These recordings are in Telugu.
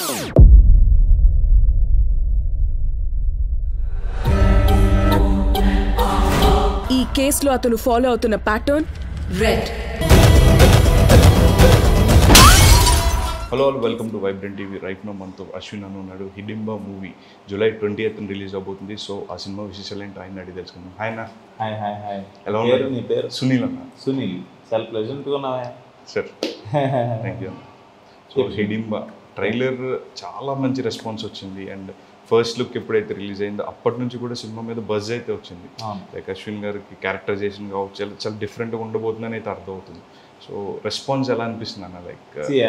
ఈ కేసులో అతను ఫాలో అవుతున్న pattern red hello all welcome to vibrant TV right now మనతో అశ్విన్ అని ఉన్నాడు Hidimba movie July twenty eighth release అవబోతుంది సో ఆ సినిమా విశేషాలు ఏంటో ఆయన అడిగి తెలుసుకుందాం హాయ్ నా హాయ్ హాయ్ హాయ్ ఎలా పేరు ఉన్నారు? నీ పేరు సునీల్ అన్న సునీల్ చాలా ప్లెజెంట్గా ఉన్నావా sir thank you so Hidimba trailer చాలా మంచి రెస్పాన్స్ వచ్చింది అండ్ ఫస్ట్ లుక్ ఎప్పుడైతే రిలీజ్ అయిందో అప్పటి నుంచి కూడా సినిమా మీద బజ్ అయితే వచ్చింది అవును. లైక్ అశ్విన్ గారికి క్యారెక్టరైజేషన్ కావచ్చు చాలా చాలా డిఫరెంట్గా ఉండబోతుందని అయితే అర్థమవుతుంది సో రెస్పాన్స్ ఎలా అనిపిస్తుంది అన్న లైక్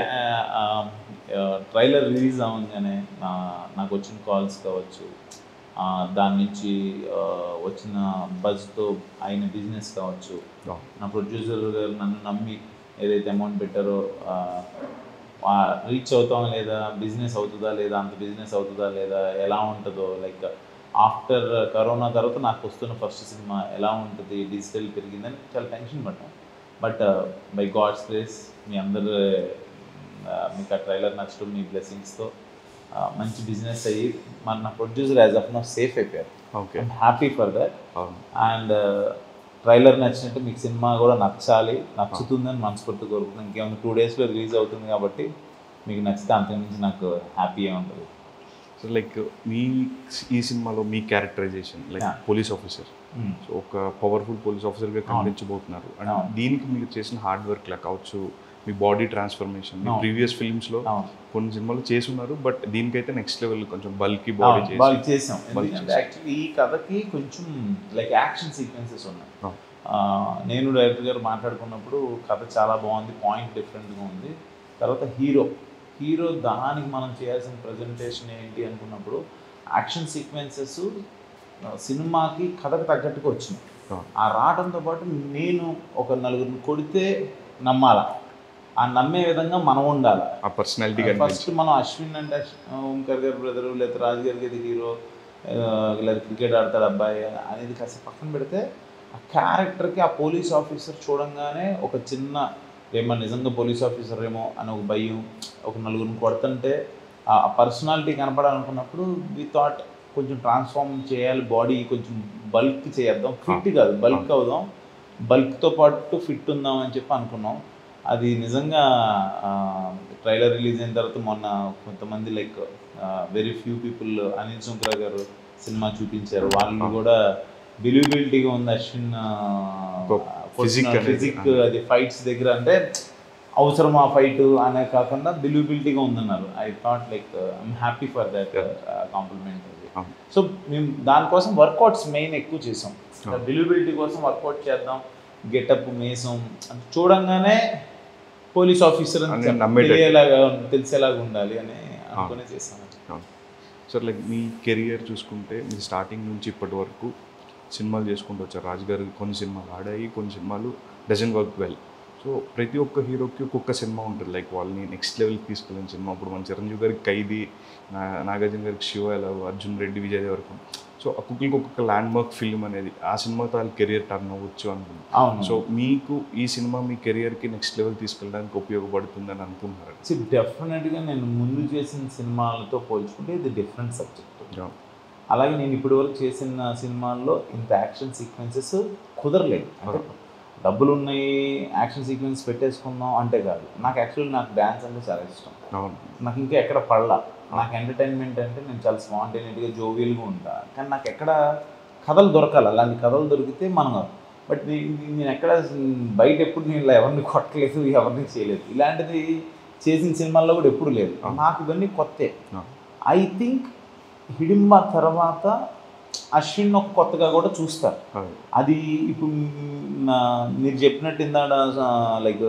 ట్రైలర్ రిలీజ్ అవ్వగానే నా నాకు వచ్చిన కాల్స్ కావచ్చు ఆ, దాని నుంచి ఆ, వచ్చిన బజ్తో అయిన బిజినెస్ కావచ్చు నా ప్రొడ్యూసర్ గారు నన్ను నమ్మి ఏదైతే అమౌంట్ పెట్టారో రీచ్ అవుతాం లేదా బిజినెస్ అవుతుందా లేదా అంత బిజినెస్ అవుతుందా లేదా ఎలా ఉంటుందో లైక్ ఆఫ్టర్ కరోనా తర్వాత నాకు వస్తున్న ఫస్ట్ సినిమా ఎలా ఉంటుంది డిజిటల్ పెరిగిందని చాలా టెన్షన్ పడ్డాను బట్ బై గాడ్స్ గ్రేస్ మీ అందరు ఆ, మీకు ఆ ట్రైలర్ నచ్చడం మీ బ్లెస్సింగ్స్తో మంచి బిజినెస్ అయ్యి మన నా producer as of now safe అయిపోయారు okay I'm happy for that అవును అండ్ ట్రైలర్ నచ్చినట్టు మీకు సినిమా కూడా నచ్చాలి నచ్చుతుందని మనస్ఫూర్తి కోరుకుంటున్నాను ఇంకేమైనా టూ డేస్లో రిలీజ్ అవుతుంది కాబట్టి మీకు నచ్చితే అంతకుమించి నాకు హ్యాపీగా ఉంటుంది సో లైక్ మీ ఈ సినిమాలో మీ characterization like Yeah. Police officer so ఒక పవర్ఫుల్ పోలీస్ ఆఫీసర్గా కనిపించబోతున్నారు అండ్ అవును. దీనికి మీరు చేసిన హార్డ్ వర్క్ లా కావచ్చు మీ బాడీ ట్రాన్స్ఫర్మేషన్ మీ అవును. ప్రీవియస్ ఫిల్మ్స్లో అవును. కొన్ని సినిమాలు చేసి ఉన్నారు బట్ దీనికైతే నెక్స్ట్ లెవెల్ కొంచెం బల్కీ బాడీ చేసి బాగా చేసాం బాగా ఎందుకంటే యాక్చువల్లీ ఈ కథకి కొంచెం లైక్ యాక్షన్ సీక్వెన్సెస్ ఉన్నాయి అవును. ఆ, నేను డైరెక్టర్ గారు మాట్లాడుకున్నప్పుడు కథ చాలా బాగుంది పాయింట్ డిఫరెంట్గా ఉంది తర్వాత హీరో హీరో దానికి మనం చేయాల్సిన ప్రజెంటేషన్ ఏంటి అనుకున్నప్పుడు యాక్షన్ సీక్వెన్సెస్ సినిమాకి కథకు తగ్గట్టుగా వచ్చినాయి అవును. ఆ రావడంతో పాటు నేను ఒక నలుగురిని కొడితే నమ్మాలా ఆ నమ్మే విధంగా మనం ఉండాలి ఆ పర్సనాలిటీ ఫస్ట్ కనిపించి మనం అశ్విన్ అంటే అశ్- ఓంకార్ గారి బ్రదర్ లేదా రాజు గారికి ఇది హీరో లేదా క్రికెట్ ఆడతాడు అబ్బాయి అనేది కాస్త పక్కన పెడితే ఆ క్యారెక్టర్కి ఆ పోలీస్ ఆఫీసర్ చూడంగానే ఒక చిన్న ఏమో నిజంగా పోలీస్ ఆఫీసర్ ఏమో అని ఒక భయం ఒక నలుగురిని కొడుతుంటే ఆ పర్సనాలిటీ కనపడాలనుకున్నప్పుడు వి థాట్ కొంచెం ట్రాన్స్ఫార్మ్ చేయాలి బాడీ కొంచెం బల్క్ చేద్దాం ఫిట్ కాదు బల్క్ అవుదాం బల్క్తో పాటు ఫిట్ ఉందాం అని చెప్పి అనుకున్నాం అది నిజంగా ట్రైలర్ రిలీజ్ అయిన తర్వాత మొన్న కొంతమంది like very few people Anil Sunkara garu సినిమా చూపించారు వాళ్ళు కూడా బిలీవబిలిటీగా ఉంది అశ్విన్ physique అనేది. ఫిజిక్ అది ఫైట్స్ దగ్గర అంటే అవసరం ఆ ఫైట్ అనే కాకుండా బిలీవబిలిటీగా ఉందన్నారు I thought like I'm happy for that compliment అది అవును. సో మేము దానికోసం వర్కౌట్స్ మెయిన్ ఎక్కువ చేసాం బిలీవబిలిటీ కోసం వర్కౌట్ చేద్దాం గెటప్ మేసం అంటే చూడంగానే పోలీస్ ఆఫీసర్ అని అని చెప్ప- నమ్మేటట్టు. తెలియేలాగా తెలిసేలాగా ఉండాలి అని అనుకునే చేసాం సో లైక్ మీ కెరియర్ చూసుకుంటే మీ స్టార్టింగ్ నుంచి ఇప్పటి వరకు సినిమాలు చేసుకుంటూ వచ్చారు రాజు గారు కొన్ని సినిమాలు ఆడాయి కొన్ని సినిమాలు డజన్ వర్క్ వెల్ సో ప్రతి ఒక్క హీరోకి ఒక్కొక్క సినిమా ఉంటుంది లైక్ వాళ్ళని నెక్స్ట్ లెవెల్కి తీసుకెళ్ళిన సినిమా ఇప్పుడు మన చిరంజీవి గారికి ఖైదీ నా నాగార్జున గారికి శివ ఎలా అర్జున్ రెడ్డి విజయ్ దేవరకొండ సో ఒక్కొక్కరికి ఒక్కొక్క ల్యాండ్ మార్క్ ఫిల్మ్ అనేది ఆ సినిమాతో వాళ్ళ కెరియర్ టర్న్ అవ్వచ్చు అనుకుంది అవును సో మీకు ఈ సినిమా మీ కెరియర్కి నెక్స్ట్ లెవెల్ తీసుకెళ్ళడానికి ఉపయోగపడుతుందని అనుకుంటున్నారు సో డెఫినెట్గా నేను ముందు చేసిన సినిమాలతో పోల్చుకుంటే ఇది డిఫరెంట్ సబ్జెక్ట్ అలాగే నేను ఇప్పటి వరకు చేసిన సినిమాల్లో ఇంత యాక్షన్ సీక్వెన్సెస్ కుదరలేదు అంటే డబ్బులు ఉన్నాయి యాక్షన్ సీక్వెన్స్ పెట్టేసుకుందాం అంటే కాదు నాకు యాక్చువల్లీ నాకు డ్యాన్స్ అంటే చాలా ఇష్టం అవును నాకు ఇంకా ఎక్కడ పడలా నాకు ఎంటర్టైన్మెంట్ అంటే నేను చాలా స్పాంటేనియట్గా జోవియల్గా ఉంటా కానీ నాకు ఎక్కడ కథలు దొరకాలి అలాంటి కథలు దొరికితే మనం బట్ నేను ఎక్కడ బయట ఎప్పుడు నేను ఇలా ఎవరిని కొట్టలేదు ఎవరిని చేయలేదు ఇలాంటిది చేసిన సినిమాల్లో కూడా ఎప్పుడు లేదు నాకు ఇవన్నీ కొత్తే అవును. ఐ థింక్ హిడింబా తర్వాత అశ్విన్ ఒక కొత్తగా కూడా చూస్తారు అవును. అది ఇప్పుడు నా- మీరు చెప్పినట్టు ఇందాడ లైక్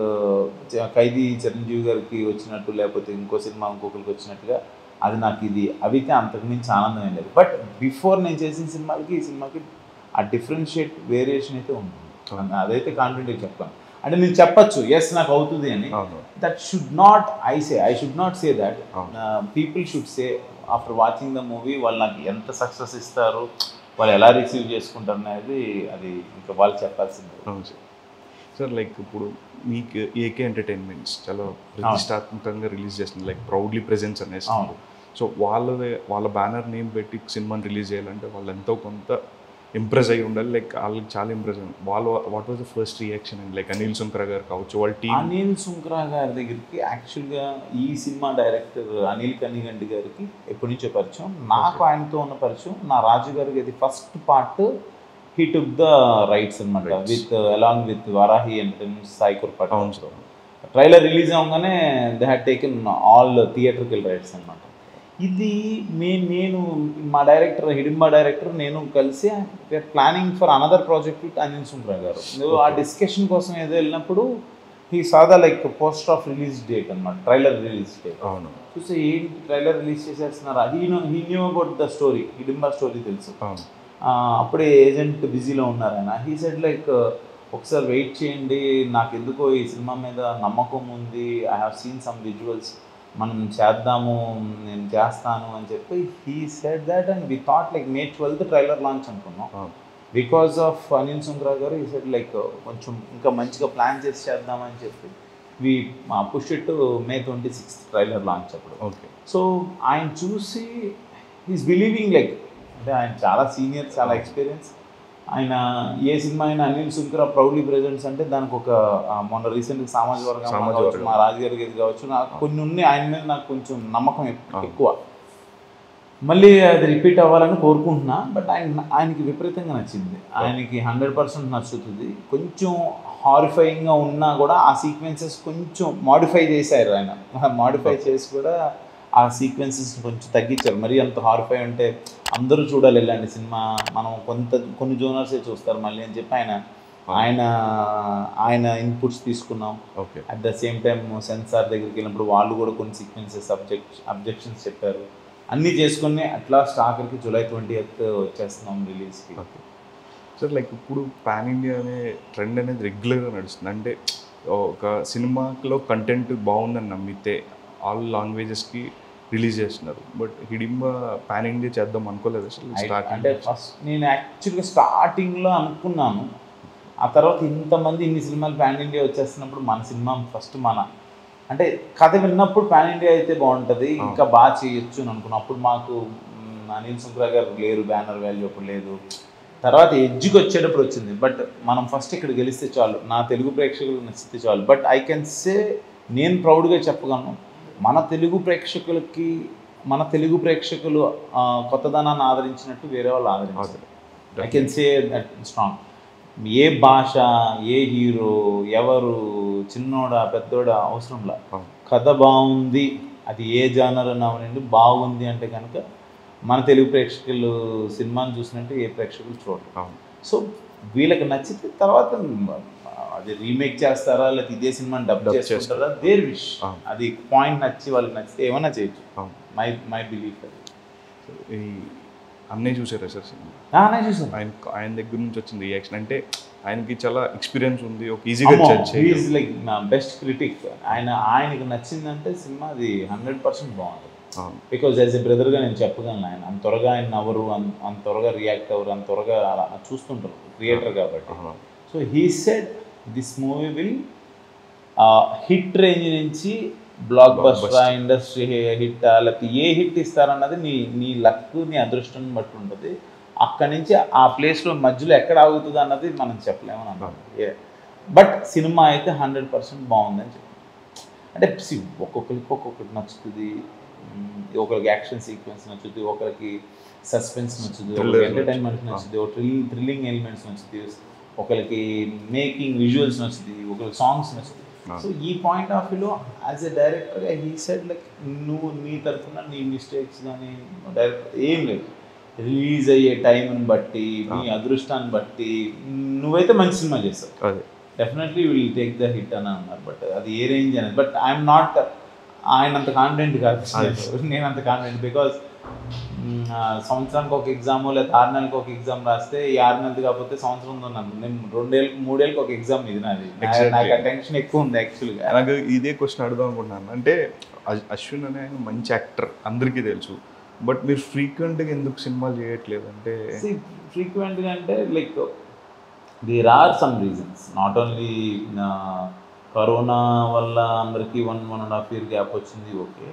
ఖైదీ చిరంజీవి గారికి వచ్చినట్టు లేకపోతే ఇంకో సినిమా ఇంకొకరికి వచ్చినట్టుగా అది నాకు ఇది అవితే అంతకు మించి ఆనందం ఏం లేదు బట్ బిఫోర్ నేను చేసిన సినిమాలకి ఈ సినిమాకి ఆ డిఫరెన్షియేట్ వేరియేషన్ అయితే ఉంటుంది అదైతే కాన్ఫిడెంట్గా చెప్తాను అంటే నేను చెప్పచ్చు ఎస్ నాకు అవుతుంది అని అవును that should not I say I should not say that అవును. People should say after watching the movie వాళ్ళు నాకు ఎంత సక్సెస్ ఇస్తారు వాళ్ళు ఎలా రిసీవ్ చేసుకుంటారు అనేది అది ఇంకా వాళ్ళు చెప్పాల్సిందే అవును సార్ సార్ లైక్ ఇప్పుడు మీకు ఏకే ఎంటర్టైన్మెంట్స్ చాలా ప్రతిష్టాత్మకంగా రిలీజ్ చేస్తుంది లైక్ ప్రౌడ్లీ ప్రెజెన్స్ అనేసి అవును. సో వాళ్ళదే వాళ్ళ బ్యానర్ నేమ్ పెట్టి సినిమాని రిలీజ్ చేయాలంటే వాళ్ళు ఎంతో కొంత ఇంప్రెస్ అయ్యి ఉండాలి లైక్ వాళ్ళకి చాలా ఇంప్రెస్ అయ్యి వాళ్ళు what was the first reaction and like Anil Sunkara garu కావచ్చు వాళ్ళ టీం అనిల్ సుంక్రా గారి దగ్గరికి యాక్చువల్గా ఈ సినిమా డైరెక్టర్ అనిల్ కన్నిగంటి గారికి ఎప్పటి నుంచో పరిచయం నాకు ఆయనతో ఉన్న పరిచయం నా రాజు గారికి అది first part he took the rights అనమాట Rights. With along with Varahi entertainment సాయికూర్ పాట అవును సార్ ట్రైలర్ రిలీజ్ అవ్వగానే they had taken all theatrical rights అనమాట ఇది మే నేను మా డైరెక్టర్ హిడింబా డైరెక్టర్ నేను కలిసి we're planning for another project with Anil Sunkara garu ఆ డిస్కషన్ కోసం ఏదో వెళ్ళినప్పుడు ఈ సాదా like poster of release date అనమాట ట్రైలర్ రిలీజ్ డేట్ అవును చూస్తే ఏంటి ట్రైలర్ రిలీజ్ చేసేస్తున్నారా he know he knew about the story Hidimba story తెలుసు అవును ఆ, అప్పుడే ఏజెంట్ బిజీలో ఉన్నారు ఆయన హీ సెడ్ లైక్ ఒకసారి వెయిట్ చేయండి నాకు ఎందుకో ఈ సినిమా మీద నమ్మకం ఉంది I have seen some visuals మనం చేద్దాము నేను చేస్తాను అని చెప్పి he said that and we thought like May twelfth trailer launch అనుకున్నాం అవును బికాస్ ఆఫ్ అనిల్ సుంద్రా గారు ఈ సెడ్ లైక్ కొంచెం ఇంకా మంచిగా ప్లాన్ చేసి చేద్దామని చెప్పి we push it May twenty sixth trailer launch అప్పుడు ఓకే సో ఆయన చూసి ఈస్ బిలీవింగ్ లైక్ అంటే ఆయన చాలా సీనియర్ చాలా ఎక్స్పీరియన్స్ ఆయన ఏ సినిమా అయినా అనిల్ సుంకర ప్రౌడ్లీ ప్రెజెంట్స్ అంటే దానికి ఒక ఆ, మొన్న రీసెంట్గా సామాజిక వర్గం సామాజిక కావచ్చు వర్గం. మా రాజుగారికి ఇది కావచ్చు నాకు కొన్ని ఉన్నాయి ఆయన మీద నాకు కొంచెం నమ్మకం ఎక్- అవును. ఎక్కువ మళ్ళీ అది రిపీట్ అవ్వాలని కోరుకుంటున్నా బట్ ఆయన ఆయనకి విపరీతంగా నచ్చింది ఆయనకి హండ్రెడ్ పర్సెంట్ నచ్చుతుంది కొంచెం హారిఫైయింగ్గా ఉన్నా కూడా ఆ సీక్వెన్సెస్ కొంచెం మాడిఫై చేశారు ఆయన మాడిఫై చేసి కూడా ఆ సీక్వెన్సెస్ కొంచెం తగ్గించారు మరీ అంత హారిఫై ఉంటే అందరూ చూడాలి ఇలాంటి సినిమా మనం కొంత కొన్ని జోనర్సే చూస్తారు మళ్ళీ అని చెప్పి ఆయన ఆయన ఆయన ఇన్పుట్స్ తీసుకున్నాం okay at the same time censor దగ్గరికి వెళ్ళినప్పుడు వాళ్ళు కూడా కొన్ని సీక్వెన్సెస్ అబ్జెక్ట్ అబ్జెక్షన్స్ చెప్పారు అన్నీ చేసుకుని అట్లా ఆఖరికి జూలై ట్వంటీ ఎయిత్ వచ్చేస్తున్నాం రిలీజ్కి ఓకే సార్ లైక్ ఇప్పుడు పాన్ ఇండియా అనే ట్రెండ్ అనేది రెగ్యులర్గా నడుస్తుంది అంటే ఒక సినిమాలో కంటెంట్ బాగుందని నమ్మితే ఆల్ లాంగ్వేజెస్కి రిలీజ్ చేస్తున్నారు బట్ హిడింబా పాన్ ఇండియా చేద్దాం అనుకోలేదు అసలు స్టార్ట్ అంటే ఫస్ట్ నేను యాక్చువల్గా స్టార్టింగ్లో అనుకున్నాను ఆ తర్వాత ఇంతమంది ఇన్ని సినిమాలు పాన్ ఇండియా వచ్చేస్తున్నప్పుడు మన సినిమా ఫస్ట్ మన అంటే కథ విన్నప్పుడు పాన్ ఇండియా అయితే బాగుంటుంది ఇంకా బాగా చేయొచ్చు అని అనుకున్నాం అప్పుడు మాకు మ్, అనిల్ సుంక్రా గారు లేరు బ్యానర్ వాల్యూ అప్పుడు లేదు తర్వాత ఎడ్జ్కి వచ్చేటప్పుడు వచ్చింది బట్ మనం ఫస్ట్ ఇక్కడ గెలిస్తే చాలు నా తెలుగు ప్రేక్షకులకు నచ్చితే చాలు బట్ ఐ కెన్ సే నేను ప్రౌడ్గా చెప్పగలను మన తెలుగు ప్రేక్షకులకి మన తెలుగు ప్రేక్షకులు ఆ, కొత్తదనాన్ని ఆదరించినట్టు వేరే వాళ్ళు ఆదరించారు I can say that strong ఏ భాష ఏ హీరో ఎవరు చిన్నోడా పెద్దోడా అవసరంలా అవును. కథ బాగుంది అది ఏ జానర్ అని అవనండి బాగుంది అంటే కనుక మన తెలుగు ప్రేక్షకులు సినిమాని చూసినట్టు ఏ ప్రేక్షకులు చూడరు అవును సో వీళ్ళకి నచ్చితే తర్వాత అది రీమేక్ చేస్తారా లేకపోతే ఇదే సినిమాని డబ్ Dub చేసుకుంటారా దేర్ విష్ అవును. అది పాయింట్ నచ్చి వాళ్ళకి నచ్చితే ఏమైనా చేయొచ్చు అవును మై మై బిలీఫ్ ఈ అన్నీ చూసారా సార్ సినిమా నానే చూసాను ఆయన ఆయన దగ్గర నుంచి వచ్చింది రియాక్షన్ అంటే ఆయనకి చాలా ఎక్స్పీరియన్స్ ఉంది ఒక ఈజీగా జడ్జ్ ఈజ్ లైక్ నా బెస్ట్ క్రిటిక్ ఆయన ఆయనకి నచ్చిందంటే సినిమా అది హండ్రెడ్ పర్సెంట్ బాగుంటుంది అవును బికాజ్ యాజ్ ఎ బ్రదర్గా నేను చెప్పగలను ఆయన అంత త్వరగా ఆయన నవ్వరు అంత అంత త్వరగా రియాక్ట్ అవ్వరు అంత త్వరగా అలా చూస్తుంటారు క్రియేటర్ కాబట్టి అవును. So he said this movie will hit range నుంచి బ్లాక్ బస్టర్ Blockbuster. ఇండస్ట్రీ హిట్ లేకపోతే ఏ హిట్ ఇస్తారన్నది నీ నీ లక్ నీ అదృష్టం బట్టి ఉంటుంది అక్కడి నుంచి ఆ ప్లేస్లో మధ్యలో ఎక్కడ ఆగుతుంది అన్నది మనం చెప్పలేమని అన్నాం బట్ సినిమా అయితే హండ్రెడ్ పర్సెంట్ బాగుందని చెప్పి అంటే see, ఒక్కొక్కరికి ఒక్కొక్కటి నచ్చుతుంది మ్, ఒకరికి యాక్షన్ సీక్వెన్స్ నచ్చుతుంది ఒకరికి సస్పెన్స్ నచ్చుతుంది Thriller ఒకరికి ఎంటర్టైన్మెంట్ నచ్చుతుంది. నచ్చుతుంది ఒక థ్రిల్ థ్రిల్లింగ్ ఎలిమెంట్స్ నచ్చుతుంది ఒకరికి మేకింగ్ విజువల్స్ నచ్చుతుంది ఒకరికి సాంగ్స్ నచ్చుతుంది Ah. సో ఈ పాయింట్ ఆఫ్ వ్యూలో as a director he said like నువ్వు నీ తరఫున నీ మిస్టేక్స్ కానీ డైరెక్టర్ ఏం లేదు రిలీజ్ అయ్యే టైంని బట్టి నీ అదృష్టాన్ని బట్టి నువ్వైతే మంచి సినిమా చేస్తావు అదే definitely will take the hit అని అన్నారు బట్ అది ఏ రేంజ్ అనేది బట్ ఐఎమ్ నాట్ ఆయన అంత కాన్ఫిడెంట్ కాదు నేను అంత కాన్ఫిడెంట్ బికాస్ సంవత్సరానికి ఒక ఎగ్జామ్ లేదా ఆరు నెలలకు ఒక ఎగ్జామ్ రాస్తే ఈ ఆరు నెలలు కాకపోతే సంవత్సరం ఉన్నాను నేను రెండేళ్ళు మూడేళ్ళకి ఒక ఎగ్జామ్ ఇది నాది నా- Exactly. నాకు ఆ టెన్షన్ ఎక్కువ ఉంది యాక్చువల్గా నాకు ఇదే క్వశ్చన్ అడుగుదాం అనుకుంటున్నాను అంటే అశ్- అశ్విన్ అనే ఆయన మంచి యాక్టర్ అందరికీ తెలుసు బట్ మీరు ఫ్రీక్వెంట్గా ఎందుకు సినిమాలు చేయట్లేదు అంటే ఫ్రీక్వెంట్గా అంటే like there are some reasons not only corona వల్ల అందరికీ one one and half year gap వచ్చింది ఓకే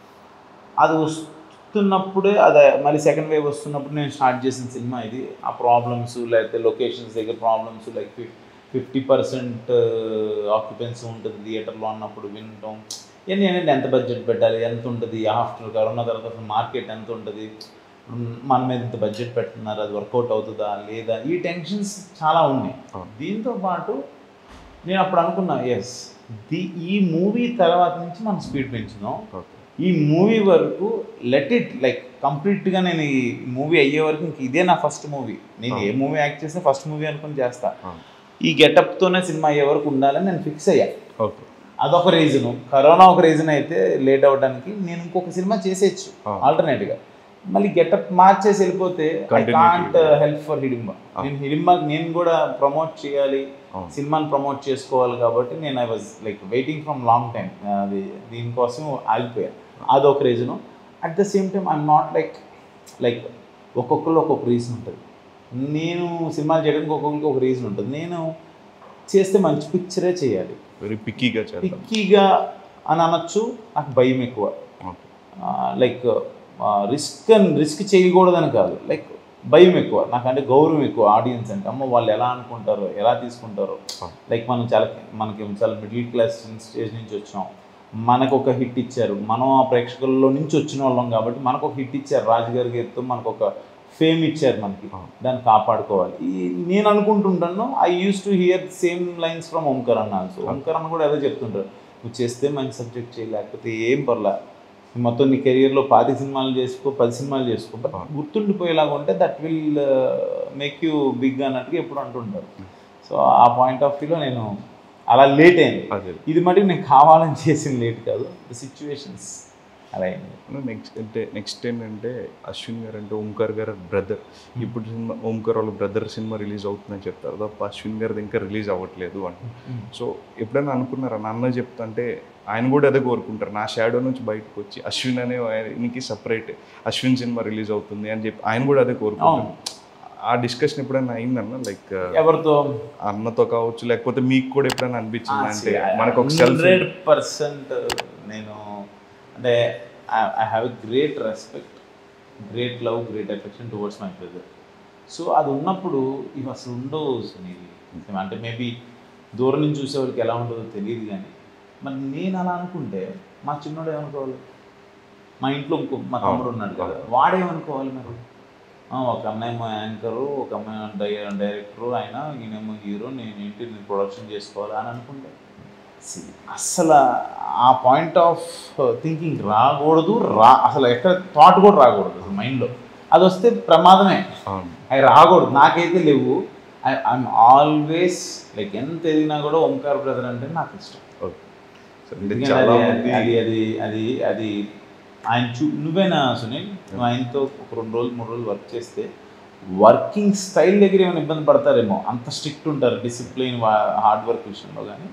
అది వస్తున్నప్పుడే అదే మళ్ళీ సెకండ్ వేవ్ వస్తున్నప్పుడు నేను స్టార్ట్ చేసిన సినిమా ఇది ఆ ప్రాబ్లమ్స్ లేకపోతే లొకేషన్స్ దగ్గర problems like fifty percent occupancy ఉంటుంది థియేటర్లో అన్నప్పుడు వినటం ఇవన్నీ ఏంటంటే ఎంత బడ్జెట్ పెట్టాలి ఎంత ఉంటుంది ఆఫ్టర్ కరోనా తర్వాత అసలు మార్కెట్ ఎంత ఉంటుంది మ్, మన మీద ఇంత బడ్జెట్ పెడుతున్నారు అది వర్కౌట్ అవుతుందా లేదా ఈ టెన్షన్స్ చాలా ఉన్నాయి అవును. దీంతో పాటు నేను అప్పుడు అనుకున్నా ఎస్ ది ఈ మూవీ తర్వాత నుంచి మనం స్పీడ్ పెంచుదాం ఓకే ఈ మూవీ వరకు లెట్ ఇట్ లైక్ కంప్లీట్గా నేను ఈ మూవీ అయ్యే వరకు ఇంక ఇదే నా ఫస్ట్ మూవీ నేను ఏ మూవీ యాక్ట్ చేసినా ఫస్ట్ మూవీ అనుకుని చేస్తా అవును. ఈ గెటప్తోనే సినిమా అయ్యే వరకు ఉండాలని నేను ఫిక్స్ అయ్యా ఓకే అదొక రీజను కరోనా ఒక రీజన్ అయితే లేట్ అవ్వడానికి నేను ఇంకొక సినిమా చేసేయచ్చు అవును. ఆల్టర్నేట్గా మళ్ళీ గెటప్ మార్చేసి వెళ్తే I Continuity. Can't help for Hidimba నేను హిడింబాకి నేను కూడా ప్రమోట్ చేయాలి అవును. సినిమాని ప్రమోట్ చేసుకోవాలి కాబట్టి నేను I was like waiting from long time అది దీనికోసం ఆగిపోయాను అదొక reason at the same time I'm not like like ఒక్కొక్కరు ఒక్కొక్క రీజన్ ఉంటుంది నేను సినిమాలు చేయడానికి ఒక్కొక్కరికి ఒక రీజన్ ఉంటుంది నేను చేస్తే మంచి పిక్చరే చేయాలి వెరీ పిక్కీగా చేద్దాం పిక్కీగా అని అనొచ్చు నాకు భయం ఎక్కువ ఓకే లైక్ రిస్క్ అని రిస్క్ చేయకూడదని కాదు లైక్ భయం ఎక్కువ నాకంటే గౌరవం ఎక్కువ ఆడియన్స్ అంటే అమ్మ వాళ్ళు ఎలా అనుకుంటారో ఎలా తీసుకుంటారో లైక్ మనం చాలా మనకి చాలా మిడిల్ క్లాస్ స్టేజ్ నుంచి వచ్చాం మనకు ఒక హిట్ ఇచ్చారు మనం ఆ ప్రేక్షకుల్లో నుంచి వచ్చిన వాళ్ళం కాబట్టి మనకు ఒక హిట్ ఇచ్చారు రాజుగారి గారితో మనకు ఒక ఫేమ్ ఇచ్చారు మనకి దాన్ని కాపాడుకోవాలి ఈ నేను అనుకుంటుంటాను I use to hear same lines from Omkar అన్న ఆల్సో ఓంకర్ అన్న కూడా అదే చెప్తుంటారు నువ్వు చేస్తే మంచి సబ్జెక్ట్ చేయి లేకపోతే ఏం పర్లే మొత్తం నీ కెరియర్లో పాతి సినిమాలు చేసుకో పది సినిమాలు చేసుకో బట్ గుర్తుండిపోయేలాగా ఉంటే that will make you big అన్నట్టుగా ఎప్పుడు అంటుంటారు సో ఆ పాయింట్ ఆఫ్ వ్యూలో నేను అలా లేట్ అయింది అదే ఇది మటుకు నేను కావాలని చేసిన లేట్ కాదు ద సిచ్యువేషన్స్ అలా అయింది నెక్స్ట్ అంటే నెక్స్ట్ ఏంటంటే అశ్విన్ గారు అంటే ఓంకార్ గారు బ్రదర్ ఇప్పుడు సినిమా ఓంకార్ వాళ్ళ బ్రదర్ సినిమా రిలీజ్ అవుతుందని చెప్తారు తప్ప అశ్విన్ గారిది ఇంకా రిలీజ్ అవ్వట్లేదు అని సో ఎప్పుడైనా అనుకున్నారా నాన్న చెప్తుంటే ఆయన కూడా అదే కోరుకుంటారు నా షాడో నుంచి బయటకు వచ్చి అశ్విన్ అనే ఆయనకి సపరేట్ అశ్విన్ సినిమా రిలీజ్ అవుతుంది అని చెప్పి ఆయన కూడా అదే కోరుకుంటారు ఆ డిస్కషన్ ఎప్పుడైనా అయిందన్న లైక్ ఎవరితో అన్నతో కావచ్చు లేకపోతే మీకు కూడా ఎప్పుడైనా అనిపించింది అంటే మనకు ఒక సెల్ఫ్ హండ్రెడ్ పర్సెంట్ నేను అంటే I have a great respect great love great affection towards my brother so అది ఉన్నప్పుడు ఇవి అసలు ఉండవు సునీల్ అంటే మేబీ దూరం నుంచి చూసేవాళ్ళకి ఎలా ఉంటుందో తెలియదు కానీ మరి నేను అలా అనుకుంటే మా చిన్నోడు ఏమనుకోవాలి మా ఇంట్లో ఇంకో మా తమ్ముడు ఉన్నాడు కదా వాడేమనుకోవాలి మరి ఆ, ఒక అమ్మాయేమో యాంకరు ఒక అమ్మాయి డై డైరెక్టరు ఆయన ఈయనేమో హీరో నేను ఏంటి నేను ప్రొడక్షన్ చేసుకోవాలి అని అనుకుంటే See, అసలు ఆ పాయింట్ ఆఫ్ థింకింగ్ రాకూడదు రా అసలు ఎక్కడ థాట్ కూడా రాకూడదు అసలు మైండ్లో అది వస్తే ప్రమాదమే అవును అవి రాకూడదు నాకైతే లేవు ఐఎమ్ ఆల్వేస్ లైక్ ఎంత ఎదిగినా కూడా ఓంకార్ బ్రదర్ అంటే నాకు ఇష్టం ఓకే సో అంటే ఎందుకంటే చాలా అది- మంది అది అది అది అది ఆయన చూ నువ్వేనా సునీల్ నువ్వు ఆయనతో ఒక రెండు రోజులు మూడు రోజులు వర్క్ చేస్తే వర్కింగ్ స్టైల్ దగ్గర ఏమైనా ఇబ్బంది పడతారేమో అంత స్ట్రిక్ట్ ఉంటారు డిసిప్లిన్ హార్డ్ వర్క్ విషయంలో కానీ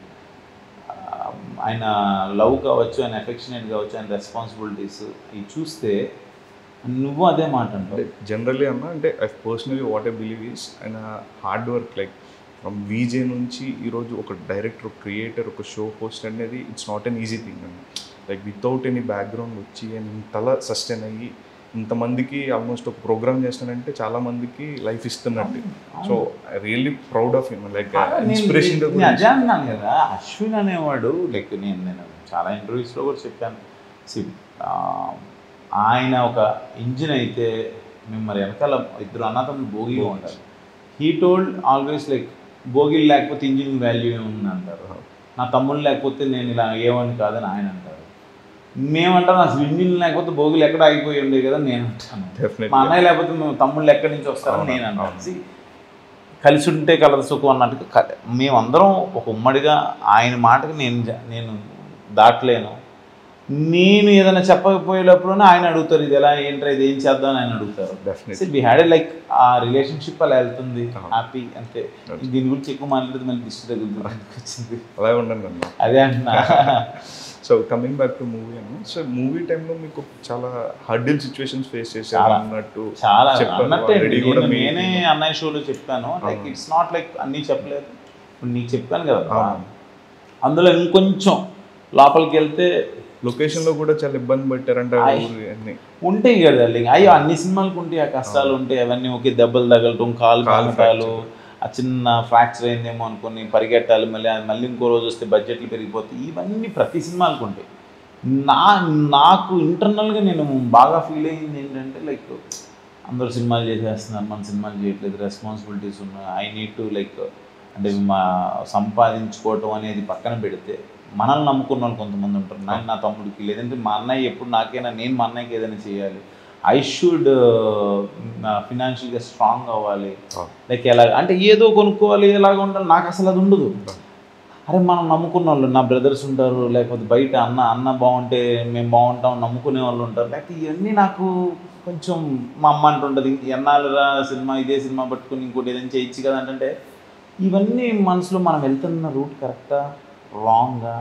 ఆయన లవ్ కావచ్చు ఆయన ఎఫెక్షనేట్ కావచ్చు ఆయన రెస్పాన్సిబిలిటీస్ ఇవి చూస్తే నువ్వు అదే మాట అంటావు జనరల్లీ అన్న అంటే I personally what I believe is ఆయన hard work like from VJ నుంచి ఈరోజు ఒక డైరెక్టర్ ఒక క్రియేటర్ ఒక షో హోస్ట్ అనేది it's not an easy thing అండి లైక్ వితౌట్ ఎనీ బ్యాక్గ్రౌండ్ వచ్చి and ఇంతలా సస్టైన్ అయ్యి ఇంతమందికి ఆల్మోస్ట్ ఒక ప్రోగ్రామ్ చేస్తానంటే చాలా మందికి లైఫ్ ఇస్తున్నట్టు so I really proud of him like నేను- ఇన్స్పిరేషన్ నేను అదే అన్నాను కదా అశ్విన్ అనేవాడు లైక్ నేను నేను చాలా ఇంటర్వ్యూస్లో కూడా చెప్పాను See, ఆ, ఆయన ఒక ఇంజిన్ అయితే మేము మరి వెనకాల ఇద్దరు అన్నతమ్ములు భోగిగా ఉంటారు హీ టోల్డ్ ఆల్వేస్ లైక్ భోగిలు లేకపోతే ఇంజిన్ వాల్యూ ఏముంది అంటారు నా తమ్ముళ్ళు లేకపోతే నేను ఇలా ఏమని కాదని ఆయన అంటారు మేమంటాం అసలు ఇంజిన్ లేకపోతే భోగిలు ఎక్కడ ఆగిపోయి ఉండే కదా నేను అంటాను మా డెఫినెట్లీ అన్నయ్య లేకపోతే మేము తమ్ముళ్ళు ఎక్కడి నుంచి వస్తారని నేను అంటాను See, కలిసి ఉంటే కలదు సుఖం అన్నట్టు క- మేమందరం ఒక ఉమ్మడిగా ఆయన మాటకి నేను జ- నేను దాటలేను నేను ఏదైనా చెప్పకపోయేటప్పుడు ఆయన అడుగుతారు ఇది ఎలా ఏంట్రా ఇది ఏం చేద్దాం అని ఆయన అడుగుతారు డెఫినెట్లీ వి హ్యాడ్ లైక్ ఆ రిలేషన్షిప్ అలా వెళ్తుంది అవును. హ్యాపీ అంతే దీని గురించి ఎక్కువ మాట్లాడితే మళ్ళీ దిష్టి తగులుతుంది వచ్చింది అలాగే ఉండండి అన్న అదే అంటున్నా so so coming back to movie అని సో మూవీ టైంలో మీకు చాలా హర్డిల్ సిచ్యువేషన్స్ ఫేస్ చేశారు చాలా. అన్నట్టు చాలా చెప్పారు అన్నట్టే already నేను- కూడా మీ- నేనే అన్నయ్య షోలో చెప్పాను లైక్ అవును. ఇట్స్ నాట్ లైక్ అన్నీ చెప్పలేదు ఇప్పుడు నీకు చెప్పాను కదా అవును. అందులో ఇంకొంచెం లోపలికి వెళ్తే లొకేషన్ లో కూడా చాలా ఇబ్బంది పెట్టారంట ఆయ్. ఊరు అన్ని ఉంటాయి కదా లింక్ అయ్యో అన్ని సినిమాలకు ఉంటాయి ఆ కష్టాలు ఉంటాయి అవన్నీ ఒకే దెబ్బలు తగలటం కాలు కాలు కాలు fracture. ఆ చిన్న ఫ్రాక్చర్ అయిందేమో అనుకుని పరిగెట్టాలి మళ్ళీ అది మళ్ళీ ఇంకో రోజు వస్తే బడ్జెట్లు పెరిగిపోతాయి ఇవన్నీ ప్రతి సినిమాలకు ఉంటాయి నా నాకు ఇంటర్నల్గా నేను బాగా ఫీల్ అయ్యింది ఏంటంటే లైక్ అందరూ సినిమాలు చేసేస్తున్నారు మన సినిమాలు చేయట్లేదు రెస్పాన్సిబిలిటీస్ ఉన్నాయి ఐ నీడ్ టు లైక్ అంటే మా సంపాదించుకోవటం అనేది పక్కన పెడితే మనల్ని నమ్ముకున్న వాళ్ళు కొంతమంది ఉంటారు నేను నా తమ్ముడికి లేదంటే మా అన్నయ్య ఎప్పుడు నాకైనా నేను మా అన్నయ్యకి ఏదైనా చేయాలి ఐ షుడ్ ఫినాన్షియల్గా స్ట్రాంగ్ అవ్వాలి అవును. లైక్ ఎలా అంటే ఏదో కొనుక్కోవాలి ఎలాగ ఉండాలి నాకు అసలు అది ఉండదు అరే మనం నమ్ముకున్న వాళ్ళు నా బ్రదర్స్ ఉంటారు లేకపోతే బయట అన్న అన్న బాగుంటే మేము బాగుంటాం నమ్ముకునే వాళ్ళు ఉంటారు లేకపోతే ఇవన్నీ నాకు కొంచెం మా అమ్మ అంటుంటుంది ఎన్నాళ్ళురా సినిమా ఇదే సినిమా పట్టుకుని ఇంకోటి ఏదైనా చేయొచ్చు కదా అంటే ఇవన్నీ మనసులో మనం వెళ్తున్న రూట్ కరెక్టా రాంగా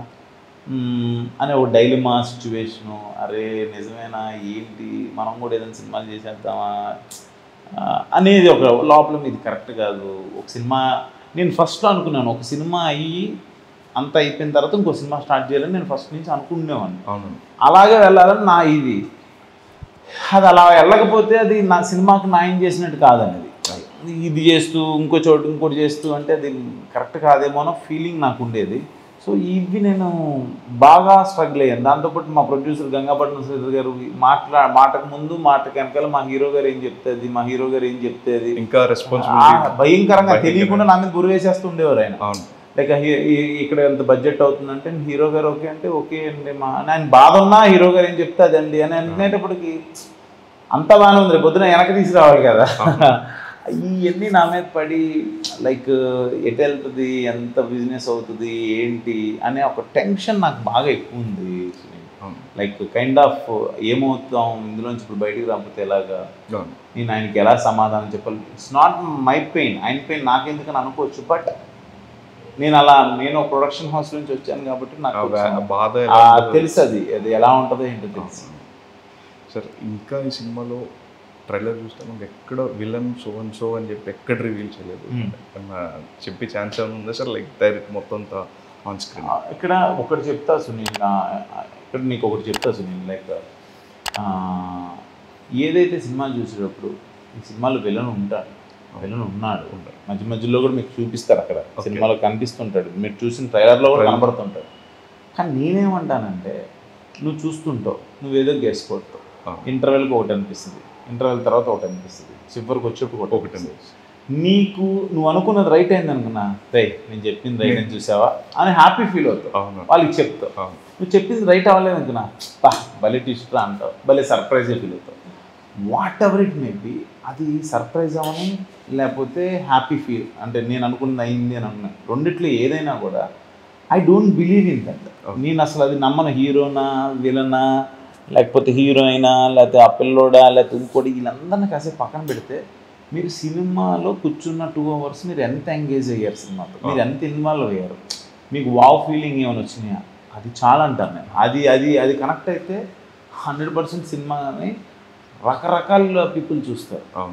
అనే ఒక డైలమా సిచ్యువేషను అరే నిజమేనా ఏంటి మనం కూడా ఏదైనా సినిమాలు చేసేద్దామా ఆ, అనేది ఒక లోపల ఇది కరెక్ట్ కాదు ఒక సినిమా నేను ఫస్ట్ అనుకున్నాను ఒక సినిమా అయ్యి అంత అయిపోయిన తర్వాత ఇంకో సినిమా స్టార్ట్ చేయాలని నేను ఫస్ట్ నుంచి అనుకునేవాడిని అవును అలాగే వెళ్ళాలని నా ఇది అది అలా వెళ్ళకపోతే అది నా సినిమాకి న్యాయం చేసినట్టు కాదనేది ఇది చేస్తూ ఇంకో చోటు ఇంకోటి చేస్తూ అంటే అది కరెక్ట్ కాదేమో అన్న ఫీలింగ్ నాకు ఉండేది సో ఇవి నేను బాగా స్ట్రగుల్ అయ్యాను దాంతోపాటు మా ప్రొడ్యూసర్ గంగాపట్నం శ్రీధర్ గారు మాట్లా మాటకు ముందు మాటకు వెనకాల మా హీరో గారు ఏం చెప్తుంది మా హీరో గారు ఏం చెప్తుంది ఇంకా ఆ, రెస్పాన్సిబిలిటీ భయంకరంగా తెలియకుండా నా మీద గురి వేసేస్తుండేవారు ఆయన అవును లైక్ హీ- ఈ- ఇక్కడ ఎంత బడ్జెట్ అవుతుందంటే హీరో గారు ఓకే అంటే ఓకే అండి మా ఆయన బాధ ఉన్నా హీరో గారు ఏం చెప్తే అదండి అని అనేటప్పటికి అంత బాగానే ఉంది రేపు పొద్దున వెనక తీసుకురావాలి కదా ఇవన్నీ నా మీద పడి లైక్ ఎటు వెళ్తుంది ఎంత బిజినెస్ అవుతుంది ఏంటి అనే ఒక టెన్షన్ నాకు బాగా ఎక్కువ ఉంది అవును లైక్ కైండ్ ఆఫ్ ఏమవుతాం ఇందులోంచి ఇప్పుడు బయటికి రాకపోతే ఎలాగా అవును నేను ఆయనకి ఎలా సమాధానం చెప్పాలి ఇట్స్ నాట్ మై పెయిన్ ఆయన పెయిన్ నాకెందుకని అనుకోవచ్చు బట్ నేను అలా నేను ప్రొడక్షన్ హౌస్ నుంచి వచ్చాను కాబట్టి ఆ నాకు బా- కొంచెం, బాధ ఆ, ఎలా ఉంటుందో తెలుసు అది అది ఎలా ఉంటుందో ఏంటో తెలుసు సార్ ఇంకా ఈ సినిమాలో ట్రైలర్ చూస్తే మనకి ఎక్కడ విలన్ సో అండ్ సో అని చెప్పి ఎక్కడ రివీల్ చేయలేదు Hmm. ఏమన్నా చెప్పి ఛాన్స్ ఏమైనా ఉందా సార్ లైక్ డైరెక్ట్ మొత్తం ఆన్ స్క్రీన్ ఆ, ఇక్కడ ఒకటి చెప్తా సునీల్ నా- ఇక్కడ నీకు ఒకటి చెప్తా సునీల్ లైక్ ఏదైతే సినిమాలు చూసేటప్పుడు ఈ సినిమాలో విలన్ ఉంటాడు విలన్ ఉన్నాడు ఉంటాడు. మధ్య మధ్యలో కూడా మీకు చూపిస్తారు అక్కడ Okay. సినిమాలో కనిపిస్తుంటాడు మీరు చూసిన ట్రైలర్లో కూడా Trailer. కనబడుతుంటాడు కానీ నేనేమంటానంటే నువ్వు చూస్తుంటావు నువ్వేదో గెస్ కొడతావు ఇంటర్వెల్కి ఒకటి అనిపిస్తుంది ఇంటర్వెల్ తర్వాత ఒకటి అనిపిస్తుంది చివరికి వచ్చేప్పుడు ఒకటి ఒకటి అనిపిస్తుంది నీకు నువ్వు అనుకున్నది రైట్ అయింది అనుకున్నా రే నేను చెప్పింది రైట్ అని చూసావా అని హ్యాపీ ఫీల్ అవుతావు అవును వాళ్ళకి చెప్తావు అవును నువ్వు చెప్పింది రైట్ అవ్వలేదు అనుకున్నా బా భలే ట్విస్ట్ అంటావు భలే సర్ప్రైజ్ ఫీల్ అవుతావు whatever it may be అది సర్ప్రైజ్ అవ్వని లేకపోతే హ్యాపీ ఫీల్ అంటే నేను అనుకున్నది అయింది అని అనుకున్నాను రెండిట్లో ఏదైనా కూడా I don't believe in that Okay. నేను అసలు అది నమ్మను హీరోనా విలనా లేకపోతే హీరోయినా లేకపోతే ఆ పిల్లోడా లేకపోతే ఇంకోటి వీళ్ళందరినీ కాసేపు పక్కన పెడితే మీరు సినిమాలో కూర్చున్న టూ అవర్స్ మీరు ఎంత ఎంగేజ్ అయ్యారు సినిమాతో మీరు ఎంత ఇన్వాల్వ్ అయ్యారు మీకు వావ్ ఫీలింగ్ ఏమైనా వచ్చినాయా అది చాలా అంటాను నేను అది అది అది కనెక్ట్ అయితే హండ్రెడ్ పర్సెంట్ సినిమాని రకరకాల పీపుల్ చూస్తారు అవును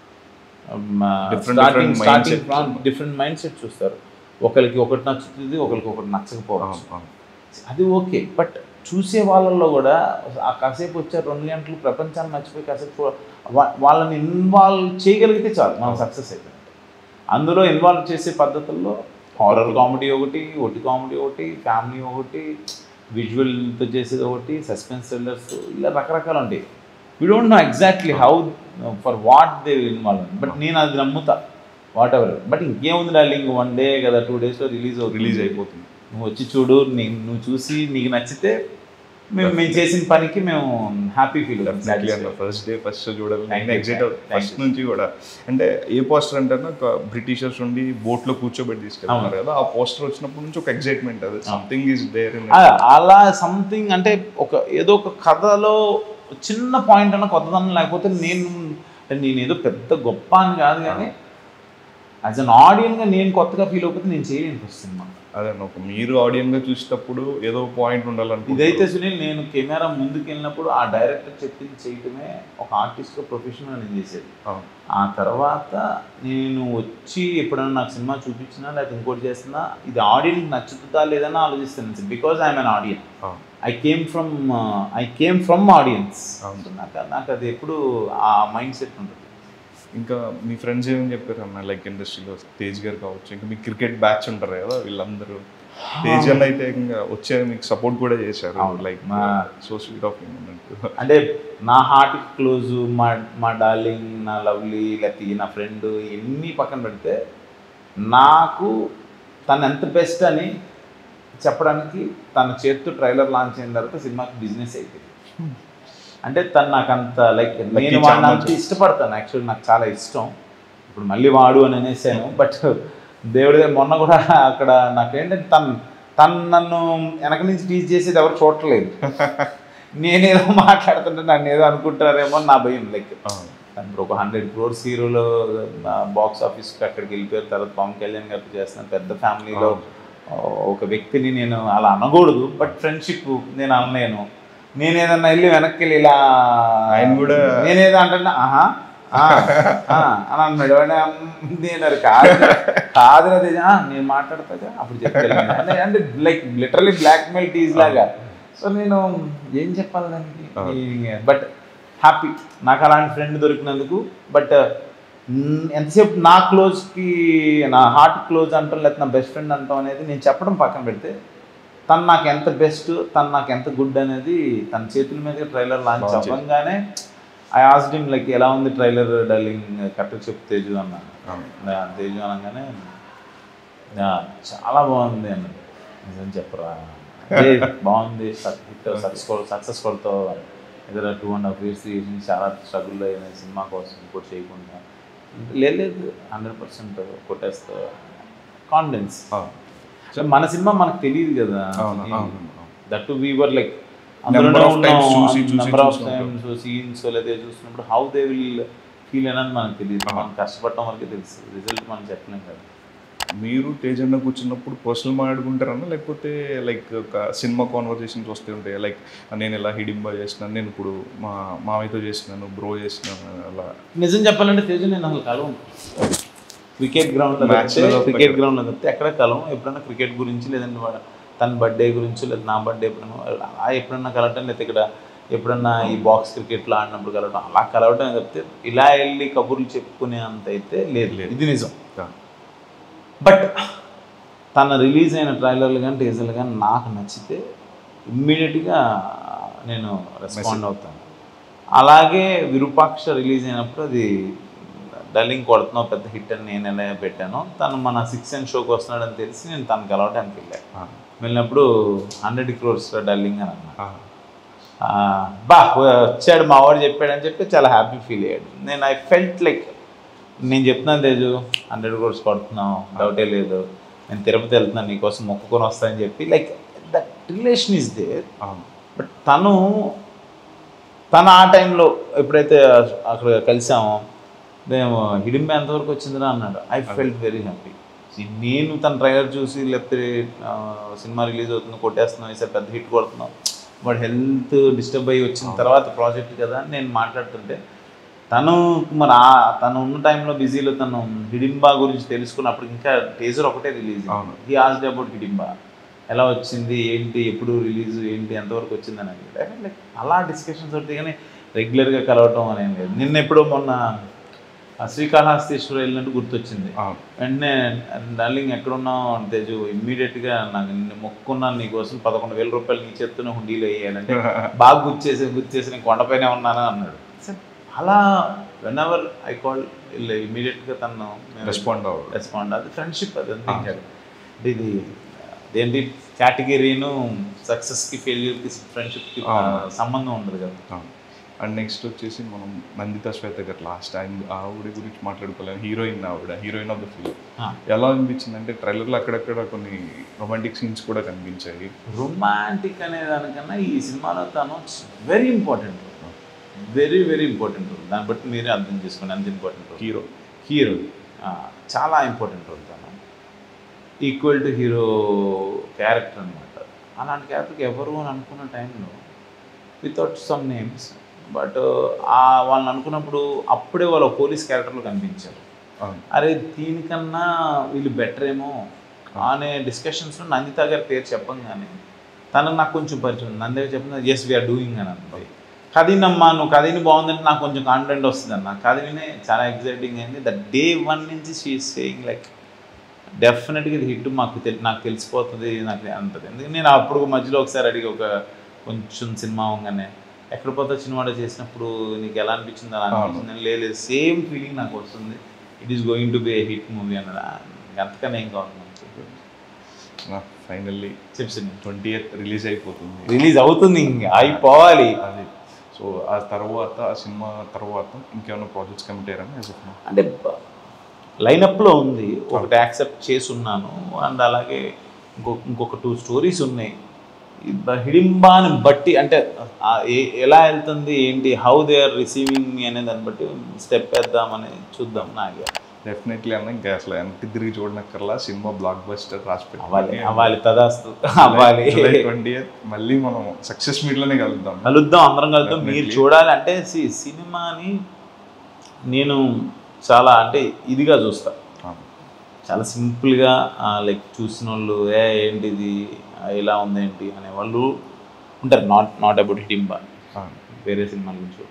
Different- starting different starting mindset. Different mindset చూస్తారు ఒకరికి ఒకటి నచ్చుతుంది ఒకరికి ఒకటి నచ్చకపోవచ్చు అవును అవును అది ఓకే బట్ చూసే వాళ్ళల్లో కూడా ఆ కాసేపు వచ్చే రెండు గంటలు ప్రపంచాన్ని మర్చిపోయి కాసేపు వా- వాళ్ళని ఇన్వాల్వ్ చేయగలిగితే చాలు మనం సక్సెస్ అయిపోయింది అందులో ఇన్వాల్వ్ చేసే పద్ధతుల్లో హారర్ కామెడీ ఒకటి ఒట్టి కామెడీ ఒకటి ఫ్యామిలీ ఒకటి విజువల్తో చేసేది ఒకటి సస్పెన్స్ థ్రిల్లర్స్ ఇలా రకరకాలు ఉంటాయి we don't know exactly how for what they involve but నేను అది నమ్ముతా వాట్ ఎవర్ బట్ ఇంకేముంది డార్లింగ్ వన్ డే కదా టూ డేస్లో రిలీజ్ అవుతుంది రిలీజ్ అయిపోతుంది నువ్వు వచ్చి చూడు నీ- నువ్వు చూసి నీకు నచ్చితే మేము మేము చేసిన పనికి మేము హ్యాపీ ఫీల్ ఎగ్జాక్ట్లీ అన్న ఫస్ట్ డే ఫస్ట్ చూడాలి Thank నేను you, excite thank first you. నుంచి కూడా అంటే ఏ పోస్టర్ అంటే ఒక బ్రిటిషర్స్ ఉండి బోట్ లో కూర్చోబెట్టి తీసుకెళ్తున్నారు కదా ఆ పోస్టర్ వచ్చినప్పటి నుంచి ఒక ఎగ్జైట్మెంట్ అది సంథింగ్ ఈస్ దేర్ ఇన్ అలా సంథింగ్ అంటే ఒక ఏదో ఒక కథలో చిన్న పాయింట్ అన్న కొత్తదనం లేకపోతే నేను అంటే నేను ఏదో పెద్ద గొప్ప అని కాదు కానీ యాజ్ అన్ ఆడియన్గా నేను కొత్తగా ఫీల్ అయిపోతే నేను చేయలేను ఫస్ట్ సినిమా అదే ఒక మీరు ఆడియన్స్ గా చూసేటప్పుడు ఏదో పాయింట్ ఉండాలనుకుంటారు ఇదైతే సునీల్ నేను కెమెరా ముందుకు వెళ్ళినప్పుడు ఆ డైరెక్టర్ చెప్పింది చేయటమే ఒక ఆర్టిస్ట్గా ప్రొఫెషనల్ నేను చేసేది అవును. ఆ తర్వాత నేను వచ్చి ఎప్పుడైనా నాకు సినిమా చూపించినా లేకపోతే ఇంకోటి చేస్తున్నా ఇది ఆడియన్కి నచ్చుతుందా లేదని ఆలోచిస్తాను బికాజ్ ఐఎమ్ అన్ ఆడియన్ అవును. I came from I came from audience అవును. నాకు నాకు అది ఎప్పుడు ఆ మైండ్ సెట్ ఉంటుంది ఇంకా మీ ఫ్రెండ్స్ ఏమని చెప్పారు అన్న లైక్ ఇండస్ట్రీలో తేజ్ గారు కావచ్చు ఇంకా మీ క్రికెట్ బ్యాచ్ ఉంటారు కదా వీళ్ళందరూ తేజ్ అన్న అయితే ఇంకా వచ్చే మీకు సపోర్ట్ కూడా చేశారు అవును. లైక్ మా- సో స్వీట్ ఆఫ్ అన్నట్టు అంటే నా హార్ట్ క్లోజ్ మా మా డార్లింగ్ నా లవ్లీ లేకపోతే నా ఫ్రెండ్ ఎన్ని పక్కన పెడితే నాకు తను ఎంత బెస్ట్ అని చెప్పడానికి తన చేతితో ట్రైలర్ లాంచ్ అయిన తర్వాత సినిమాకి బిజినెస్ అయిపోయింది అంటే తను నాకు అంత లైక్ నేను Lucky వాడిని charm అంత ఇష్టపడతాను యాక్చువల్లీ నాకు చాలా ఇష్టం ఇప్పుడు మళ్ళీ వాడు అని అనేసాను బట్ దేవుడి మొన్న కూడా అక్కడ నాకేంటంటే తను తను నన్ను వెనక నుంచి టీచ్ చేసేది ఎవరు చూడట్లేదు నేనేదో మాట్లాడుతుంటే నన్ను ఏదో అనుకుంటారేమో అని నా భయం లైక్ ఇప్పుడు ఒక హండ్రెడ్ క్రోర్స్ హీరోలో బాక్స్ ఆఫీస్కి అక్కడికి వెళ్ళిపోయిన తర్వాత పవన్ కళ్యాణ్ గారితో చేస్తున్న పెద్ద ఫ్యామిలీలో ఒక వ్యక్తిని నేను అలా అనకూడదు బట్ ఫ్రెండ్షిప్ నేను అనలేను నేను ఏదన్నా వెళ్ళి వెనక్కి వెళ్ళి ఇలా ఆయన కూడా- నేనేదో అంటే ఆహా ఆ, ఆ, అని అన్నాడు అంటే, "అమ్, నేను అది కాదు కాదు అది "ఆ, నేను మాట్లాడతాగా అప్పుడు చెప్తాను అంటే అంటే like literally blackmail tease లాగా సో నేను ఏం చెప్పాలి దానికి బట్ హ్యాపీ నాకు అలాంటి ఫ్రెండ్ దొరికినందుకు బట్ ఎంతసేపు నా క్లోజ్కి నా హార్ట్ క్లోజ్ అంటాం లేకపోతే నా బెస్ట్ ఫ్రెండ్ అంటాం అనేది నేను చెప్పడం పక్కన పెడితే తను నాకు ఎంత బెస్ట్ తను నాకు ఎంత గుడ్ అనేది తన చేతుల మీద ట్రైలర్ లాంచ్ Launch చేసి. అవ్వగానే ఐ ఆస్డ్ హిమ్ లైక్ ఎలా ఉంది ట్రైలర్ డల్లింగ్ కరెక్ట్ చెప్పు తేజు అన్నాను ఆ, తేజు అనగానే "ఆ, చాలా బాగుంది అన్నాడు నిజం చెప్పరా "ఏ, బాగుంది హిట్ సక్సెస్ సక్సెస్ కొడతావు ఏదైనా టూ అండ్ హాఫ్ ఇయర్స్ చేసి చాలా స్ట్రగుల్ అయిన సినిమా కోసం ఇంకోటి చేయకుండా లేదు లేదు హండ్రెడ్ పర్సెంట్ కొట్టేస్తావు కాన్ఫిడెన్స్ సో మన సినిమా మనకు తెలియదు కదా అవును, అవును, అవును. That viewer like Number of times చూసి, చూసి, నెంబర్ ఆఫ్ చూసినప్పుడు. టైమ్స్ సీన్స్ లేదా చూసినప్పుడు హౌ దే విల్ ఫీల్ అనేది మనకు తెలియదు అవును. మనం కష్టపడటం వరకే తెలుసు రిజల్ట్ మనం చెప్పలేం కదా మీరు తేజ్ అన్న కూర్చున్నప్పుడు పర్సనల్ మాట్లాడుకుంటారన్నా లేకపోతే లైక్ ఒక సినిమా కాన్వర్జేషన్స్ వస్తూ ఉంటాయి లైక్ నేను ఇలా హిడింబా చేసినాను నేను ఇప్పుడు మా మామయ్యతో చేసినాను బ్రో చేసినాను అలా నిజం చెప్పాలంటే తేజు నేను అసలు కలవను క్రికెట్ గ్రౌండ్లో Match తప్పితే లలో క్రికెట్ తప్ప- గ్రౌండ్లో తప్పితే ఎక్కడ కలవం ఎప్పుడైనా క్రికెట్ గురించి లేదంటే వాడు తన బర్త్డే గురించి లేదా నా బర్త్డే ఎప్పుడైనా అలా ఎప్పుడన్నా కలవటం లేదా ఇక్కడ ఎప్పుడన్నా ఈ బాక్స్ క్రికెట్లో ఆడినప్పుడు కలవటం అలా కలవటం తప్పితే ఇలా వెళ్ళి కబుర్లు చెప్పుకునే అంత అయితే లేదు లేదు. ఇది నిజం కా. బట్ తన రిలీజ్ అయిన ట్రైలర్లు కానీ టీజర్లు కానీ నాకు నచ్చితే ఇమ్మీడియట్గా నేను రెస్పాండ్ అవుతాను అలాగే విరూపాక్ష రిలీజ్ అయినప్పుడు అది డల్లింగ్ కొడుతున్నావు పెద్ద హిట్ అని నేను ఎలా పెట్టాను తను మన సిక్స్ అండ్ షోకి వస్తున్నాడని తెలిసి నేను తను కలవటానికి వెళ్ళాను ఆ, వెళ్ళినప్పుడు హండ్రెడ్ క్రోర్స్ డల్లింగ్ అని అన్నా ఆ, ఆ, బా వచ్చాడు మా వాడు చెప్పాడని చెప్పి చాలా హ్యాపీ ఫీల్ అయ్యాడు నేను ఐ ఫెల్ట్ లైక్ నేను చెప్తున్నాను తేజు హండ్రెడ్ క్రోర్స్ కొడుతున్నావు డౌటే లేదు నేను తిరుపతి వెళ్తున్నాను నీకోసం మొక్కుకొని వస్తానని చెప్పి like that relation is there అవును. బట్ తను తను ఆ టైంలో ఎప్పుడైతే అక్కడ కలిసామో మేము హిడింబే ఎంతవరకు వచ్చిందిరా అన్నాడు ఐ ఫెల్ట్ వెరీ హ్యాపీ నేను తన ట్రైలర్ చూసి లేకపోతే ఆ, సినిమా రిలీజ్ అవుతుంది కొట్టేస్తున్నాం ఈసారి పెద్ద హిట్ కొడుతున్నాం వాడు హెల్త్ డిస్టర్బ్ అయ్యి వచ్చిన తర్వాత ప్రాజెక్ట్ కదా అని నేను మాట్లాడుతుంటే తను మరి ఆ తను ఉన్న టైంలో బిజీలో తను హిడింబా గురించి తెలుసుకున్నప్పుడు ఇంకా టేజర్ ఒకటే రిలీజ్ అవును. హీ ఆస్డ్ అబౌట్ హిడింబా ఎలా వచ్చింది ఏంటి ఎప్పుడు రిలీజ్ ఏంటి ఎంతవరకు వచ్చిందని అడిగాడు లైక్ అలా డిస్కషన్స్ అవుతాయి కానీ రెగ్యులర్గా కలవటం అనేది లేదు నిన్న ఎప్పుడో మొన్న ఆ శ్రీకాళహస్తీశ్వర వెళ్ళినట్టు గుర్తొచ్చింది అవును. వెంటనే డార్లింగ్ ఎక్కడున్నావు అని తేజు ఇమ్మీడియట్గా నాకు నిన్ను మొక్కున్నాను నీకోసం పదకొండు వేల రూపాయలు నీ చేత్తోనే హుండీలో వేయాలంటే బాగా గుర్చేసి గుర్చేసి నేను కొండపైనే ఉన్నాను అన్నాడు సరే, అలా వెన్ ఎవర్ ఐ కాల్ ఇమ్మీడియట్గా తను రెస్పాండ్ అవ్వదు రెస్పాండ్ అది ఫ్రెండ్షిప్ అది అంతే ఇంకా. అంటే ఇది ఏంటి కేటగిరీను సక్సెస్కి ఫెయిల్యూర్కి ఫ్రెండ్షిప్కి ఆ. సంబంధం ఉండదు కదా అండ్ నెక్స్ట్ వచ్చేసి మనం నందిత శ్వేత గారు లాస్ట్ టైం ఆవిడ గురించి మాట్లాడుకోలేము హీరోయిన్ ఆవిడ హీరోయిన్ ఆఫ్ ద ఫిల్మ్ ఆ. ఎలా అనిపించింది అంటే ట్రైలర్లో అక్కడక్కడ కొన్ని రొమాంటిక్ సీన్స్ కూడా కనిపించాయి రొమాంటిక్ అనే దానికన్నా ఈ సినిమాలో తను very important very very important దాన్ని బట్టి మీరే అర్థం చేసుకోండి అంత ఇంపార్టెంట్ హీరో హీరో చాలా ఇంపార్టెంట్ రోల్ తను ఈక్వల్ టు హీరో క్యారెక్టర్ అనమాట అలాంటి క్యారెక్టర్కి ఎవరు అని అనుకున్న టైంలో వితౌట్ సమ్ నేమ్స్ బట్ వాళ్ళని అనుకున్నప్పుడు అప్పుడే వాళ్ళ పోలీస్ క్యారెక్టర్లో కనిపించారు అవును అరే దీనికన్నా వీళ్ళు బెటర్ ఏమో అనే డిస్కషన్స్లో నందిత గారి పేరు చెప్పంగానే తనకు నాకు కొంచెం పరిచయం ఉంది నందిత చెప్పింది ఎస్ వీఆర్ డూయింగ్ అని అంది కథీనమ్మా నువ్వు కథీని బాగుందంటే నాకు కొంచెం కాన్ఫిడెంట్ వస్తుంది అన్న కథీనే చాలా ఎగ్జైటింగ్ అయింది ద డే వన్ నుంచి షీ సేయింగ్ లైక్ డెఫినెట్గా ఇది హిట్ మాకు తెలి నాకు తెలిసిపోతుంది నాకు అంటది ఎందుకంటే నేను అప్పుడు మధ్యలో ఒకసారి అడిగి ఒక కొంచెం సినిమా అవగానే ఎక్కడ పోతా సినిమాలో చేసినప్పుడు నీకు ఎలా అనిపించింది అలా అనిపించింది లేదు సేమ్ ఫీలింగ్ నాకు వస్తుంది it is going to be a hit movie అన్నది అంతకన్నా ఏం కావాలి మనకి ఫైనల్లీ చెప్పి ట్వంటీ ఎయిత్ రిలీజ్ అయిపోతుంది రిలీజ్ అవుతుంది ఇంక అయిపోవాలి అది సో ఆ తర్వాత ఆ సినిమా తర్వాత ఇంకేమైనా ప్రాజెక్ట్స్ కమిట్ అయ్యారని యాజ్ ఆఫ్ నౌ అంటే లైనప్లో ఉంది ఒకటి యాక్సెప్ట్ చేసి ఉన్నాను అండ్ అలాగే ఇంకొక ఇంకొక టూ స్టోరీస్ ఉన్నాయి ఈ బ- హిడింబాని బట్టి అంటే ఆ ఏ- ఎలా వెళ్తుంది ఏంటి how they are receiving me అనే దాన్ని బట్టి స్టెప్ వేద్దామని చూద్దాం నాకే డెఫినెట్లీ అన్న ఇంకా అసలు వెనక్కి తిరిగి చూడనక్కర్లా సినిమా బ్లాక్ బస్టర్ రాసి అవ్వాలి అవ్వాలి తదాస్తు అవ్వాలి ట్వంటీ మళ్ళీ మనం సక్సెస్ మీట్లోనే కలుద్దాం కలుద్దాం అందరం కలుద్దాం మీరు Definitely. చూడాలి అంటే సి- సినిమాని నేను చాలా అంటే ఇదిగా చూస్తా అవును. చాలా సింపుల్గా లైక్ చూసిన వాళ్ళు ఏ ఏంటిది ఆ, ఇలా ఉందేంటి అనే వాళ్ళు ఉంటారు నాట్ నాట్ అబౌట్ హిడింబా అవును. వేరే సినిమాల గురించి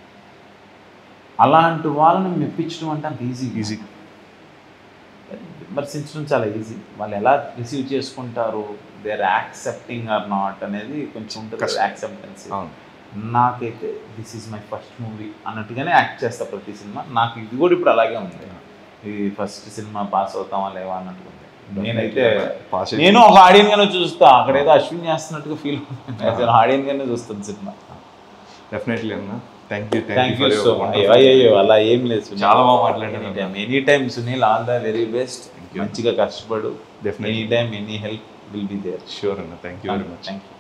అలాంటి వాళ్ళని మెప్పించడం అంటే అంత ఈజీ ఈజీ విమర్శించడం చాలా ఈజీ వాళ్ళు ఎలా రిసీవ్ చేసుకుంటారు they are accepting or not అనేది కొంచెం ఉంటుంది కష్టం. యాక్సెప్టెన్స్ అవును నాకైతే this is my first movie అన్నట్టుగానే యాక్ట్ చేస్తా ప్రతి సినిమా నాకు ఇది కూడా ఇప్పుడు అలాగే ఉంది ఇది ఫస్ట్ సినిమా పాస్ అవుతామా లేవా అన్నట్టుగా ఉంది నేనైతే పాస్ నేను ఒక ఆడియన్ గానే చూస్తా అక్కడ ఏదో అశ్విన్ చేస్తున్నట్టుగా ఫీల్ అవుతుంది ఆడియన్ గానే చూస్తుంది సినిమా డెఫినెట్లీ అన్న thank you thank you so much అయ్యో అలా ఏం లేదు సునీల్. చాలా బాగా మాట్లాడారు. Any time any time Sunil all the very best you. మంచిగా కష్టపడు Definitely. Any time any help will be there sure అన్న thank you very much thank you